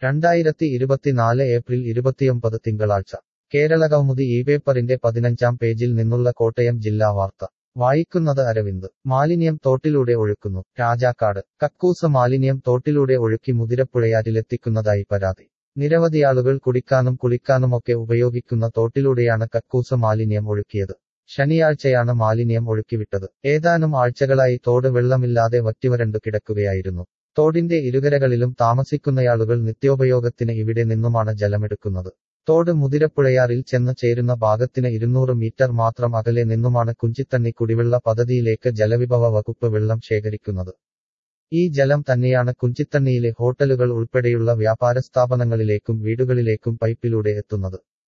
രണ്ടായിരത്തി ഇരുപത്തിനാല് ഏപ്രിൽ ഇരുപത്തിയൊമ്പത് തിങ്കളാഴ്ച കേരളകൗമുദി ഈ പേപ്പറിന്റെ പതിനഞ്ചാം പേജിൽ നിന്നുള്ള കോട്ടയം ജില്ലാ വാർത്ത വായിക്കുന്നത് അരവിന്ദ് മാലിന്യം തോട്ടിലൂടെ ഒഴുക്കുന്നു രാജാക്കാട് കക്കൂസ മാലിന്യം തോട്ടിലൂടെ ഒഴുക്കി മുതിരപ്പുഴയാറ്റിലെത്തിക്കുന്നതായി പരാതി നിരവധിയാളുകൾ കുടിക്കാനും കുളിക്കാനുമൊക്കെ ഉപയോഗിക്കുന്ന തോട്ടിലൂടെയാണ് കക്കൂസ മാലിന്യം ഒഴുക്കിയത് ശനിയാഴ്ചയാണ് മാലിന്യം ഒഴുക്കിവിട്ടത് ഏതാനും ആഴ്ചകളായി തോട് വെള്ളമില്ലാതെ വറ്റിവരണ്ടു കിടക്കുകയായിരുന്നു തോടിന്റെ ഇരുകരകളിലും താമസിക്കുന്നയാളുകൾ നിത്യോപയോഗത്തിന് ഇവിടെ നിന്നുമാണ് ജലമെടുക്കുന്നത് തോട് മുതിരപ്പുഴയാറിൽ ചെന്ന് ചേരുന്ന ഭാഗത്തിന് ഇരുന്നൂറ് മീറ്റർ മാത്രം അകലെ നിന്നുമാണ് കുഞ്ചിത്തണ്ണി കുടിവെള്ള പദ്ധതിയിലേക്ക് ജലവിഭവ വകുപ്പ് വെള്ളം ശേഖരിക്കുന്നത് ഈ ജലം തന്നെയാണ് കുഞ്ചിത്തണ്ണിയിലെ ഹോട്ടലുകൾ ഉൾപ്പെടെയുള്ള വ്യാപാര സ്ഥാപനങ്ങളിലേക്കും വീടുകളിലേക്കും പൈപ്പിലൂടെ എത്തുന്നത്